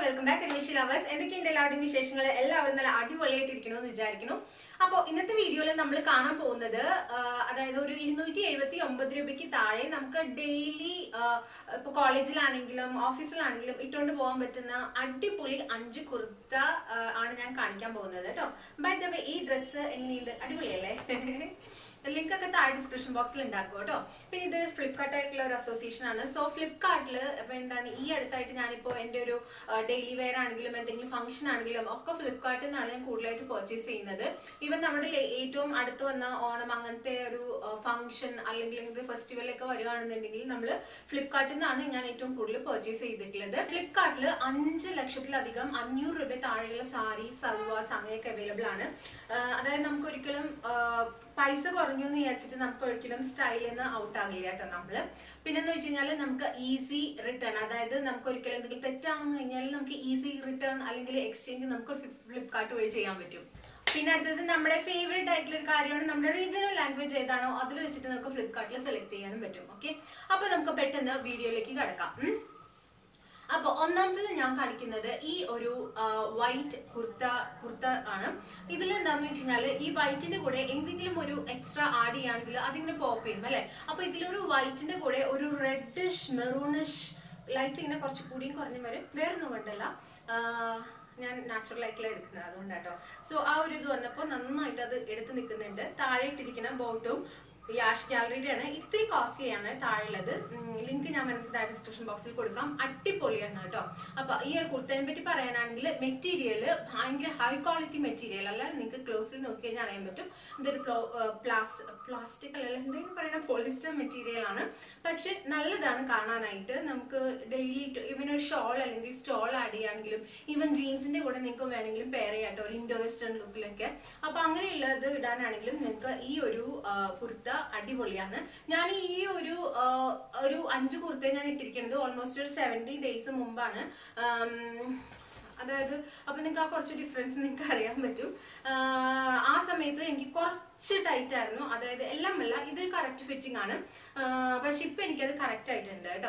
Welcome back അനിമിഷി lovers എന്തൊക്കെയുണ്ട് എല്ലാവരുടെയും വിശേഷങ്ങൾ എല്ലാവരും നല്ല അടിപൊളിയായിട്ടിരിക്കണമെന്ന് വിചാരിക്കുന്നു അപ്പോൾ ഇന്നത്തെ വീഡിയോയിൽ നമ്മൾ കാണാൻ പോകുന്നത് ആ, അതായത് ഒരു ഇരുന്നൂറ്റി എഴുപത്തി ഒമ്പത് രൂപയ്ക്ക് താഴെ നമുക്ക് ഡെയിലി ഇപ്പോൾ കോളേജിലാണെങ്കിലും ഓഫീസിലാണെങ്കിലും ഇട്ടുകൊണ്ട് പോകാൻ പറ്റുന്ന അടിപൊളി അഞ്ച് കുർത്ത ആ, ആണ് ഞാൻ കാണിക്കാൻ പോകുന്നത് കേട്ടോ ബൈ ദ വേ ഈ ഡ്രസ്സ് എങ്ങനെയുണ്ട് അടിപൊളിയല്ലേ ലിങ്ക് ഒക്കെ താഴെ ഡിസ്ക്രിപ്ഷൻ ബോക്സിൽ ഉണ്ടാക്കും കേട്ടോ പിന്നെ ഇത് ഫ്ലിപ്കാർട്ട് ആയിട്ടുള്ള ഒരു അസോസിയേഷൻ ആണ് സോ ഫ്ലിപ്കാർട്ടിൽ ഇപ്പൊ എന്താണ് ഈ അടുത്തായിട്ട് ഞാനിപ്പോ എന്റെ ഒരു ഡെയിലി വെയർ ആണെങ്കിലും എന്തെങ്കിലും ഫംഗ്ഷൻ ആണെങ്കിലും ഒക്കെ ഫ്ലിപ്കാർട്ടിൽ നിന്നാണ് ഞാൻ കൂടുതലായിട്ട് പർച്ചേസ് ചെയ്യുന്നത് ഈവൻ നമ്മുടെ ലേ- ഏറ്റവും അടുത്ത് വന്ന ഓണം അങ്ങനത്തെ ഒരു ഫംഗ്ഷൻ അല്ലെങ്കിൽ ഫെസ്റ്റിവൽ ഒക്കെ വരുവാണെന്നുണ്ടെങ്കിൽ നമ്മൾ ഫ്ലിപ്കാർട്ടിൽ നിന്നാണ് ഞാൻ ഏറ്റവും കൂടുതൽ പർച്ചേസ് ചെയ്തിട്ടുള്ളത് ഫ്ലിപ്കാർട്ടിൽ അഞ്ച് ലക്ഷത്തിലധികം അഞ്ഞൂറ് രൂപ താഴെയുള്ള സാരി സൽവാസ് അങ്ങനെയൊക്കെ അവൈലബിൾ ആണ് ആ, അതായത് നമുക്ക് ഒരിക്കലും ആ, പൈസ കുറഞ്ഞു എന്ന് വിചാരിച്ചിട്ട് നമുക്ക് ഒരിക്കലും സ്റ്റൈലിൽ നിന്ന് ഔട്ട് ആകില്ല കേട്ടോ നമ്മള് പിന്നെന്ന് വെച്ച് കഴിഞ്ഞാൽ നമുക്ക് ഈസി റിട്ടേൺ അതായത് നമുക്ക് ഒരിക്കലും എന്തെങ്കിലും തെറ്റാണെന്ന് കഴിഞ്ഞാൽ നമുക്ക് ഈസി റിട്ടേൺ അല്ലെങ്കിൽ എക്സ്ചേഞ്ച് നമുക്ക് ഫ്ലിപ്കാർട്ട് വഴി ചെയ്യാൻ പറ്റും പിന്നെ അടുത്തത് നമ്മുടെ ഫേവറേറ്റ് ആയിട്ടുള്ള ഒരു കാര്യമാണ് നമ്മുടെ റീജിയണൽ ലാംഗ്വേജ് ഏതാണോ അതിൽ വെച്ചിട്ട് നമുക്ക് ഫ്ലിപ്കാർട്ടിൽ സെലക്ട് ചെയ്യാനും പറ്റും ഓക്കെ അപ്പൊ നമുക്ക് പെട്ടെന്ന് വീഡിയോയിലേക്ക് കിടക്കാം ഉം. അപ്പൊ ഒന്നാമത്തത് ഞാൻ കാണിക്കുന്നത് ഈ ഒരു വൈറ്റ് കുർത്ത കുർത്ത ആണ് ഇതിൽ എന്താന്ന് വെച്ച് കഴിഞ്ഞാല് ഈ വൈറ്റിന്റെ കൂടെ എന്തെങ്കിലും ഒരു എക്സ്ട്രാ ആഡ് ചെയ്യുകയാണെങ്കിൽ അതിങ്ങനെ പോപ്പ് ചെയ്യും അല്ലെ അപ്പൊ ഇതിലൊരു വൈറ്റിന്റെ കൂടെ ഒരു റെഡിഷ് മെറൂണിഷ് ലൈറ്റ് ഇങ്ങനെ കുറച്ച് കൂടിയും കുറഞ്ഞും വരും വേറൊന്നും കൊണ്ടല്ല ആ, ഞാൻ നാച്ചുറൽ ആയിട്ടുള്ള എടുക്കുന്നത് അതുകൊണ്ടാട്ടോ സോ ആ ഒരു ഇത് വന്നപ്പോൾ നന്നായിട്ട് അത് എടുത്ത് നിൽക്കുന്നുണ്ട് താഴെ ഇട്ടിരിക്കുന്ന ബോട്ടും യാഷ് ഗാലറിയുടെ ആണ് ഇത്തിരി കോസ്റ്റ്ലി ആണ് താഴെയുള്ളത് ലിങ്ക് ഞാൻ നിങ്ങൾക്ക് ഡിസ്ക്രിപ്ഷൻ ബോക്സിൽ കൊടുക്കാം അടിപൊളിയാണ് കേട്ടോ അപ്പൊ ഈ ഒരു കുർത്തേനെ പറ്റി പറയാനാണെങ്കിൽ മെറ്റീരിയൽ ഭയങ്കര ഹൈ ക്വാളിറ്റി മെറ്റീരിയൽ അല്ല നിങ്ങൾക്ക് ക്ലോസിൽ നോക്കി കഴിഞ്ഞാൽ അറിയാൻ പറ്റും ഇതൊരു പ്ലാസ്റ്റിക് അല്ല എന്തെങ്കിലും പറയുന്ന പോളിസ്റ്റർ മെറ്റീരിയൽ ആണ് പക്ഷെ നല്ലതാണ് കാണാനായിട്ട് നമുക്ക് ഡെയിലി ഇവൻ ഒരു ഷോൾ അല്ലെങ്കിൽ സ്റ്റോൾ ആഡ് ചെയ്യുകയാണെങ്കിലും ഈവൻ ജീൻസിന്റെ കൂടെ നിങ്ങൾക്ക് വേണമെങ്കിലും പെയർ ചെയ്യാം കേട്ടോ ഒരു ഇൻഡോ വെസ്റ്റേൺ ലുക്കിലൊക്കെ അപ്പൊ അങ്ങനെയുള്ളത് ഇടാനാണെങ്കിലും നിങ്ങൾക്ക് ഈ ഒരു ആ, കുർത്ത അടിപൊളിയാണ് ഞാൻ ഈ ഒരു ആ, ഒരു അഞ്ച് കുർത്ത ഞാൻ ഇട്ടിരിക്കുന്നത് ഓൾമോസ്റ്റ് ഒരു സെവൻറ്റീൻ ഡേയ്സ് മുമ്പാണ് ആം, അതായത് അപ്പൊ നിങ്ങൾക്ക് ആ കുറച്ച് ഡിഫറൻസ് നിങ്ങൾക്ക് അറിയാൻ പറ്റും ആഹ് ആ സമയത്ത് എനിക്ക് കുറച്ച് ടൈറ്റ് ആയിരുന്നു അതായത് എല്ലാം അല്ല ഇതൊരു കറക്റ്റ് ഫിറ്റിംഗ് ആണ് ആഹ് പക്ഷെ ഇപ്പൊ എനിക്കത് കറക്റ്റ് ആയിട്ടുണ്ട് കേട്ടോ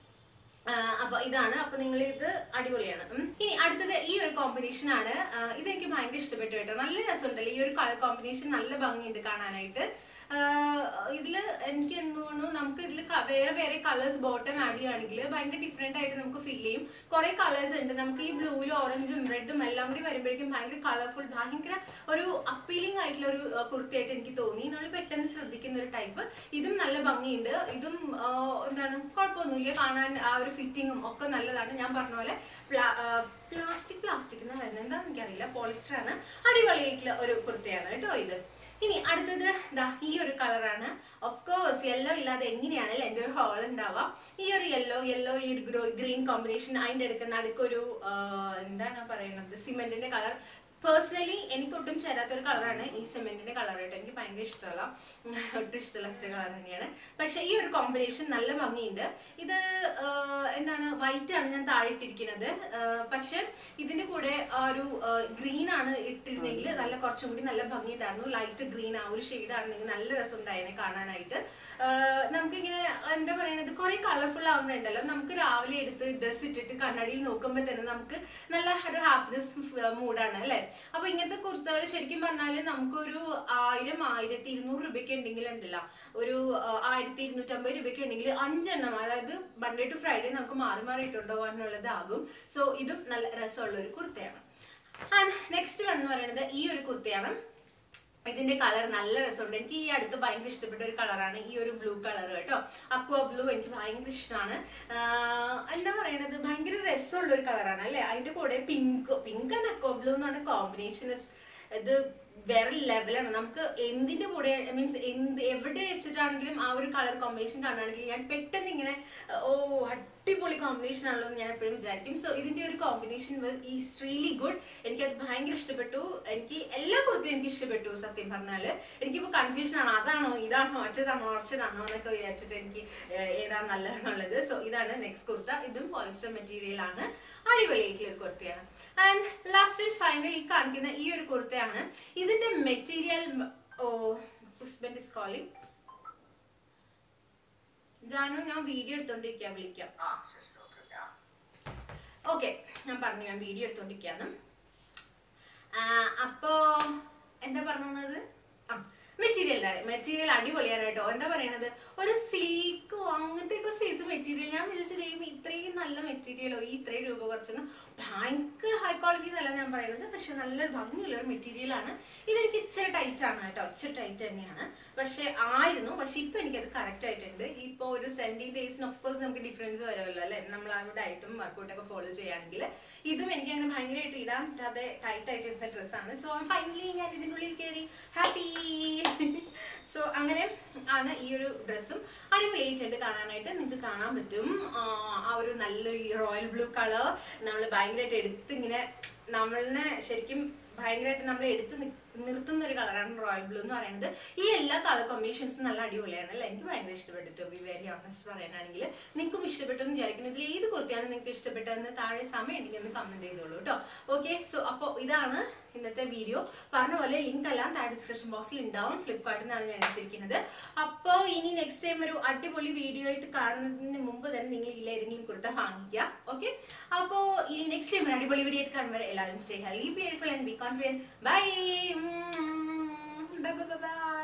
ആഹ് അപ്പൊ ഇതാണ് അപ്പൊ നിങ്ങൾ ഇത് അടിപൊളിയാണ് ഉം. ഇനി അടുത്തത് ഈ ഒരു കോമ്പിനേഷൻ ആണ് ആഹ് ഇതെനിക്ക് ഭയങ്കര ഇഷ്ടപ്പെട്ടു കേട്ടോ നല്ല രസമുണ്ടല്ലോ ഈ ഒരു കളർ കോമ്പിനേഷൻ നല്ല ഭംഗിയുണ്ട് കാണാനായിട്ട് ആഹ് ഇതില് എനിക്ക് എന്ന് തോന്നുന്നു നമുക്ക് ഇതിൽ വേറെ വേറെ കളേഴ്സ് ബോട്ടം ആഡ് ചെയ്യുകയാണെങ്കിൽ ഭയങ്കര ഡിഫറെന്റ് ആയിട്ട് നമുക്ക് ഫീൽ ചെയ്യും കുറെ കളേഴ്സ് ഉണ്ട് നമുക്ക് ഈ ബ്ലൂവിലും ഓറഞ്ചും റെഡും എല്ലാം കൂടി വരുമ്പോഴേക്കും ഭയങ്കര കളർഫുൾ ഭയങ്കര ഒരു അപ്പീലിംഗ് ആയിട്ടുള്ള ഒരു അഹ് കുർത്തിയായിട്ട് എനിക്ക് തോന്നി നമ്മൾ പെട്ടെന്ന് ശ്രദ്ധിക്കുന്ന ഒരു ടൈപ്പ് ഇതും നല്ല ഭംഗിയുണ്ട് ഇതും ആഹ് എന്താണ് കുഴപ്പമൊന്നുമില്ല കാണാൻ ആ ഒരു ഫിറ്റിങ്ങും ഒക്കെ നല്ലതാണ് ഞാൻ പറഞ്ഞ പോലെ പ്ലാസ്റ്റിക് പ്ലാസ്റ്റിക് എന്ന് വരുന്നത് എന്താണെന്ന് എനിക്കറിയില്ല പോളിസ്റ്റർ ആണ് അടിപൊളിയായിട്ടുള്ള ഒരു കുർത്തയാണ് കേട്ടോ ഇത് ഇനി അടുത്തത് ദാ ഈ ഒരു കളറാണ് ഓഫ് കോഴ്സ് യെല്ലോ ഇല്ലാതെ എങ്ങനെയാണല്ലോ എൻ്റെ ഒരു ഹോൾ ഉണ്ടാവാം ഈ ഒരു യെല്ലോ യെല്ലോ ഈ ഒരു ഗ്രോ ഗ്രീൻ കോമ്പിനേഷൻ അതിൻ്റെ അടുക്ക് നടുക്കൊരു ആ, എന്താണ് പറയുന്നത് സിമെന്റിന്റെ കളർ പേഴ്സണലി എനിക്ക് ഒട്ടും ചേരാത്ത ഒരു കളറാണ് ഈ സിമെന്റിന്റെ കളർ കേട്ടോ എനിക്ക് ഭയങ്കര ഇഷ്ടമല്ല ഒട്ടും ഇഷ്ടമല്ലാത്തൊരു കളർ തന്നെയാണ് പക്ഷെ ഈ ഒരു കോമ്പിനേഷൻ നല്ല ഭംഗിയുണ്ട് ഇത് ആ, എന്താണ് വൈറ്റ് ആണ് ഞാൻ താഴെ ഇട്ടിരിക്കുന്നത് ആ, പക്ഷെ ഇതിന്റെ കൂടെ ആ ഒരു ഗ്രീൻ ആണ് ഇട്ടിരുന്നെങ്കിൽ നല്ല കുറച്ചും കൂടി നല്ല ഭംഗിയുണ്ടായിരുന്നു ലൈറ്റ് ഗ്രീൻ ആ ഒരു ഷെയ്ഡ് ആണെങ്കിൽ നല്ല രസം ഉണ്ടായേനെ കാണാനായിട്ട് ആ, നമുക്കിങ്ങനെ എന്താ പറയുന്നത് കുറെ കളർഫുൾ ആവുന്നുണ്ടല്ലോ നമുക്ക് രാവിലെ എടുത്ത് ഡ്രസ് ഇട്ടിട്ട് കണ്ണടിയിൽ നോക്കുമ്പോൾ തന്നെ നമുക്ക് നല്ല ഒരു ഹാപ്പിനെസ് മൂഡാണ് അല്ലെ അപ്പൊ ഇങ്ങനത്തെ കുർത്തകൾ ശരിക്കും പറഞ്ഞാല് നമുക്കൊരു ആയിരം ആയിരത്തി ഇരുന്നൂറ് രൂപയ്ക്ക് ഉണ്ടെങ്കിൽ ഉണ്ടല്ല ഒരു ആ, ആയിരത്തി ഇരുന്നൂറ്റമ്പത് രൂപയ്ക്ക് ഉണ്ടെങ്കിൽ അഞ്ചെണ്ണം അതായത് മൺഡേ ടു ഫ്രൈഡേ നമുക്ക് മാറി മാറി ഇട്ടുകൊണ്ടുപോകാനുള്ളതാകും സോ ഇതും നല്ല രസമുള്ള ഒരു കുർത്തയാണ് ആൻഡ് നെക്സ്റ്റ് വൺ എന്ന് പറയുന്നത് ഈ ഒരു കുർത്തയാണ് ഇതിന്റെ കളർ നല്ല രസമുണ്ട് എനിക്ക് ഈ അടുത്ത് ഭയങ്കര ഇഷ്ടപ്പെട്ട ഒരു കളറാണ് ഈ ഒരു ബ്ലൂ കളർ കേട്ടോ അക്വ ബ്ലൂ എനിക്ക് ഭയങ്കര ഇഷ്ടമാണ് എന്താ പറയണത് ഭയങ്കര രസമുള്ള ഒരു കളറാണ് അല്ലെ അതിന്റെ കൂടെ pink pink and aqua blue എന്ന് പറഞ്ഞ കോമ്പിനേഷൻ ഇത് വേറെ ലെവലാണ് നമുക്ക് എന്തിന്റെ കൂടെ മീൻസ് എന്ത് എവിടെ വെച്ചിട്ടാണെങ്കിലും ആ ഒരു കളർ കോമ്പിനേഷൻ കാണുകയാണെങ്കിൽ ഞാൻ പെട്ടെന്ന് ഇങ്ങനെ ഓ അടിപൊളി കോമ്പിനേഷൻ ആണല്ലോ എന്ന് ഞാൻ എപ്പോഴും വിചാരിക്കും സോ ഇതിന്റെ ഒരു കോമ്പിനേഷൻ ഈസ് റിയലി ഗുഡ് എനിക്കത് ഭയങ്കര ഇഷ്ടപ്പെട്ടു എനിക്ക് എല്ലാ കുർത്തിയും എനിക്ക് ഇഷ്ടപ്പെട്ടു സത്യം പറഞ്ഞാല് എനിക്കിപ്പോ കൺഫ്യൂഷൻ ആണ് അതാണോ ഇതാണോ മറ്റേതാണോ മറിച്ചതാണോ എന്നൊക്കെ വിചാരിച്ചിട്ട് എനിക്ക് ഏഹ്, ഏതാണ് നല്ലതെന്നുള്ളത് സോ ഇതാണ് നെക്സ്റ്റ് കുർത്ത ഇതും പോളിസ്റ്റർ മെറ്റീരിയൽ ആണ് അടിപൊളിയായിട്ടുള്ള ഒരു കുർത്തയാണ് ആൻഡ് ലാസ്റ്റ് ഫൈനലി കാണിക്കുന്ന ഈ ഒരു കുർത്തയാണ് ഇതിന്റെ material oh husband is calling Janu ഞാൻ വീഡിയോ എടുത്തോണ്ടിരിക്കാം വിളിക്കാം ആ ശരി ഓക്കെ ആ ഓക്കെ ഞാൻ പറഞ്ഞു ഞാൻ വീഡിയോ എടുത്തോണ്ടിരിക്കാന്ന് ആ, അപ്പോ എന്താ പറഞ്ഞത് ആ മെറ്റീരിയൽ മെറ്റീരിയൽ അടിപൊളിയാണ് കേട്ടോ എന്താ പറയണത് ഒരു സിൽക്കോ അങ്ങനത്തെ ഒക്കെ സൈസ് മെറ്റീരിയൽ ഞാൻ വിചാരിച്ചു കഴിയുമ്പോൾ ഇത്രയും നല്ല മെറ്റീരിയലോ ഈ ഇത്രയും രൂപ കുറച്ചൊന്നും ഭയങ്കര ഹൈ ക്വാളിറ്റി എന്നല്ല ഞാൻ പറയുന്നത് പക്ഷെ നല്ലൊരു ഭംഗിയുള്ള ഒരു മെറ്റീരിയൽ ആണ് ഇതെനിക്ക് ഇച്ചിരി ടൈറ്റ് ആണ് കേട്ടോ ഇച്ചിരി ടൈറ്റ് തന്നെയാണ് പക്ഷെ ആയിരുന്നു പക്ഷെ ഇപ്പൊ എനിക്കത് കറക്റ്റ് ആയിട്ടുണ്ട് ഇപ്പൊ ഒരു സെവൻറ്റീൻ ഡേയ്സിന് ഓഫ് കോഴ്സ് നമുക്ക് ഡിഫറൻസ് വരുമല്ലോ അല്ലെ നമ്മൾ ആ ഡയറ്റും വർക്കൗട്ടൊക്കെ ഫോളോ ചെയ്യുകയാണെങ്കിൽ ഇതും എനിക്ക് അങ്ങനെ ഭയങ്കരമായിട്ട് ഇടാൻ പറ്റാതെ ടൈറ്റ് ആയിട്ട് ഇരുന്ന ഡ്രസ്സാണ് സോ ഫൈനലി ഞാൻ ഇതിൻ്റെ ഉള്ളിൽ കയറി ഹാപ്പി സോ അങ്ങനെ ആണ് ഈ ഒരു ഡ്രസ്സും അടിപൊളിയായിട്ടുണ്ട് കാണാനായിട്ട് നിങ്ങൾക്ക് കാണാൻ പറ്റും ആ, ആ ഒരു നല്ല റോയൽ ബ്ലൂ കളർ നമ്മൾ ഭയങ്കരമായിട്ട് എടുത്ത് ഇങ്ങനെ നമ്മളെ ശരിക്കും ഭയങ്കരമായിട്ട് നമ്മൾ എടുത്ത് നി- നിർത്തുന്ന ഒരു കളറാണ് റോയൽ ബ്ലൂ എന്ന് പറയുന്നത് ഈ എല്ലാ കളർ കോമ്പിനേഷൻസും നല്ല അടിപൊളിയാണ് അല്ലേ എനിക്ക് ഭയങ്കര ഇഷ്ടപ്പെട്ടിട്ട് ബി വെരി ഓണസ്റ്റ് പറയാനാണെങ്കിൽ നിങ്ങൾക്കും ഇഷ്ടപ്പെട്ടെന്ന് വിചാരിക്കുന്നു ഇതിൽ ഏത് കുർത്തിയാണ് നിങ്ങൾക്ക് ഇഷ്ടപ്പെട്ടതെന്ന് താഴെ സമയം ഉണ്ടെങ്കിൽ ഒന്ന് കമന്റ് ചെയ്തോളൂ കേട്ടോ ഓക്കെ സോ അപ്പോൾ ഇതാണ് ഇന്നത്തെ വീഡിയോ പറഞ്ഞ പോലെ ലിങ്ക് എല്ലാം താഴെ ഡിസ്ക്രിപ്ഷൻ ബോക്സിൽ ഉണ്ടാവും ഫ്ലിപ്കാർട്ടിൽ നിന്നാണ് ഞാൻ എടുത്തിരിക്കുന്നത് അപ്പോൾ ഇനി നെക്സ്റ്റ് ടൈം ഒരു അടിപൊളി വീഡിയോ ആയിട്ട് കാണുന്നതിന് മുമ്പ് തന്നെ നിങ്ങൾ ഇതിൽ ഏതെങ്കിലും കുർത്ത വാങ്ങിക്കുക ഓക്കെ അപ്പോൾ ഇനി നെക്സ്റ്റ് ടൈം ഒരു അടിപൊളി വീഡിയോ ആയിട്ട് കാണുമ്പോൾ എല്ലാവരും stay healthy beautiful and be confident bye bye bye by